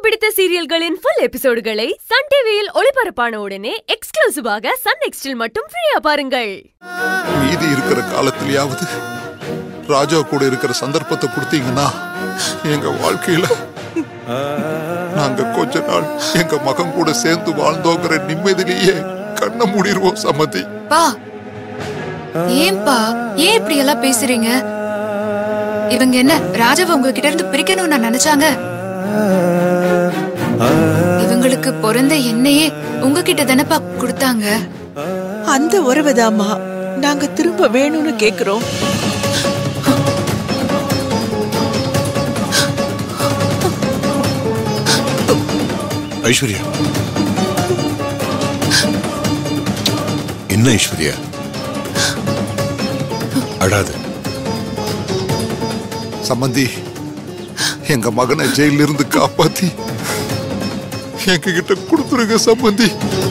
பிடித்த சீரியல்களின் full எபிசோடுகளை Sun டிவியில் ஒளிபரப்பான உடனே எக்ஸ்க்ளூசிவாக சன் நெக்ஸ்டில் மட்டும் ஃப்ரீயா பாருங்கள் மீதி இருக்கிற காலத்திலேயாவது ராஜா கூட இருக்கிற சந்தர்ப்பத்தை கொடுத்தீங்கன்னா எங்க வாழ்க்கையில நாங்க கொஞ்ச நாள் எங்க மகன் கூட சேர்ந்து வாழ்ந்தோங்கிற நிம்மதியிலேயே கண்ணை மூடிடுவோம் சம்மதி பா ஏன்பா ஏன் இப்படி எல்லாம் பேசுறீங்க இவங்க என்ன ராஜாவை உங்ககிட்ட இருந்து பிரிக்கணும்னு நினைச்சாங்க இவங்களுக்கு பிறந்த என்னையே உங்ககிட்ட தானப்பா கொடுத்தாங்க அந்த உறவுதாம்மா நாங்க திரும்ப வேணும்னு கேக்குறோம் ஐஸ்வர்யா என்ன ஐஸ்வர்யா அழாது சம்மந்தி எங்க மகனை ஜெயில இருந்து காப்பாத்தி எங்க கிட்ட கொடுத்துருங்க சம்மந்தி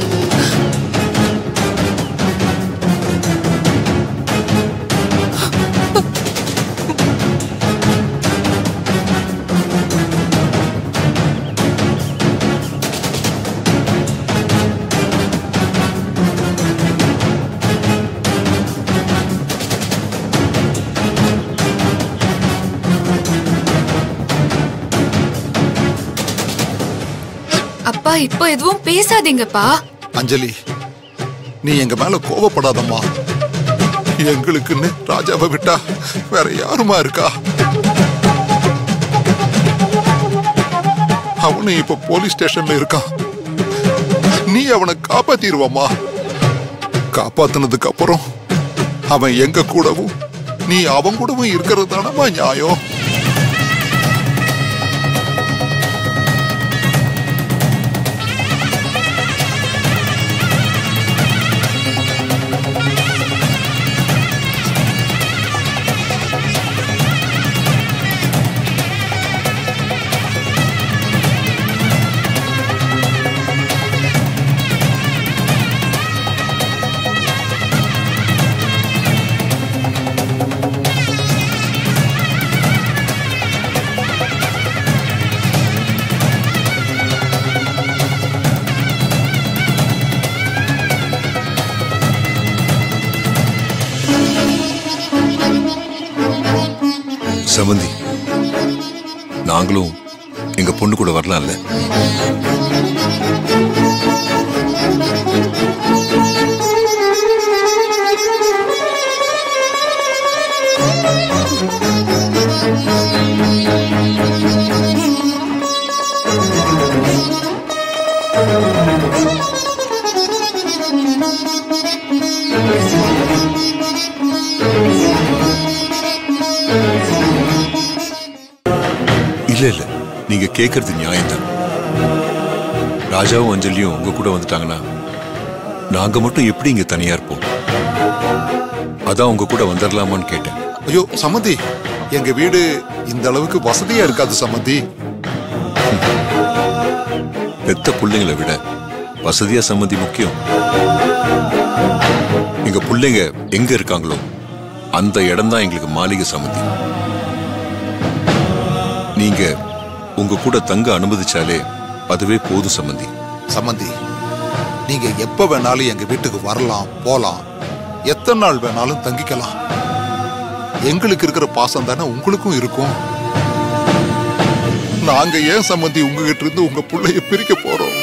அப்பா இப்போ எதுவும் பேசாதீங்கப்பா அஞ்சலி நீ எங்க மேல கோவப்படாதம்மா எங்களுக்குன்னு ராஜாவை விட்டா வேற யாருமா இருக்கா அவனும் இப்ப போலீஸ் ஸ்டேஷன்ல இருக்கான் நீ அவனை காப்பாத்திடுவாமா காப்பாத்துனதுக்கு அப்புறம் அவன் எங்க கூடவும் நீ அவன் கூடவும் இருக்கிறது தானமா நியாயம் சமந்தி நாங்களும் எங்க பொண்ணு கூட வரலாம்ல இல்ல இல்ல நீங்க கேக்குறது நியாயம்தான் ராஜாவும் அஞ்சலியும் உங்க கூட வந்துட்டாங்கன்னா நாங்க மட்டும் எப்படி இங்க தனியா இருப்போம் அதான் உங்க கூட வந்துடலாமான்னு கேட்டேன் ஐயோ சம்மந்தி எங்க வீடு இந்த அளவுக்கு வசதியா இருக்காது சம்மந்தி பெத்த பிள்ளைங்களை விட வசதியா சம்மதி முக்கியம் எங்க பிள்ளைங்க எங்க இருக்காங்களோ அந்த இடம் தான் எங்களுக்கு மாளிகை சம்மதி நீங்க உங்க கூட தங்க அனுமதிச்சாலே அதுவே போதும் சம்மந்தி சம்மந்தி நீங்க எப்ப வேணாலும் எங்க வீட்டுக்கு வரலாம் போலாம் எத்தனை நாள் வேணாலும் தங்கிக்கலாம் எங்களுக்கு இருக்கிற பாசம் தானே உங்களுக்கும் இருக்கும் நாங்க ஏன் சம்மந்தி உங்ககிட்ட இருந்து உங்க பிள்ளைய பிரிக்க போறோம்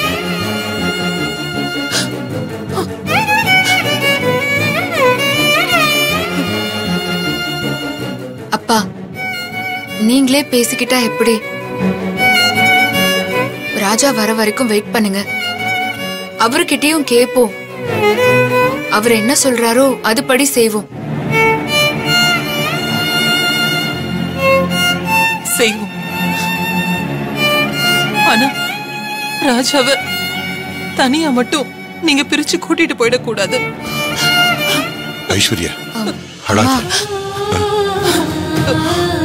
அப்பா நீங்களே பேசிக்கிட்டா எப்படி ராஜா வர வரைக்கும் வெயிட் பண்ணுங்க அவர்கிட்டயும் கேப்போம் அவர் என்ன சொல்றாரோ அதுபடி செய்வோம் செய்வோம் ஆனா ராஜாவ தனியா மட்டும் நீங்க பிரிச்சு கூட்டிட்டு போயிடக்கூடாது ஐஸ்வர்யா அழாத அம்மா.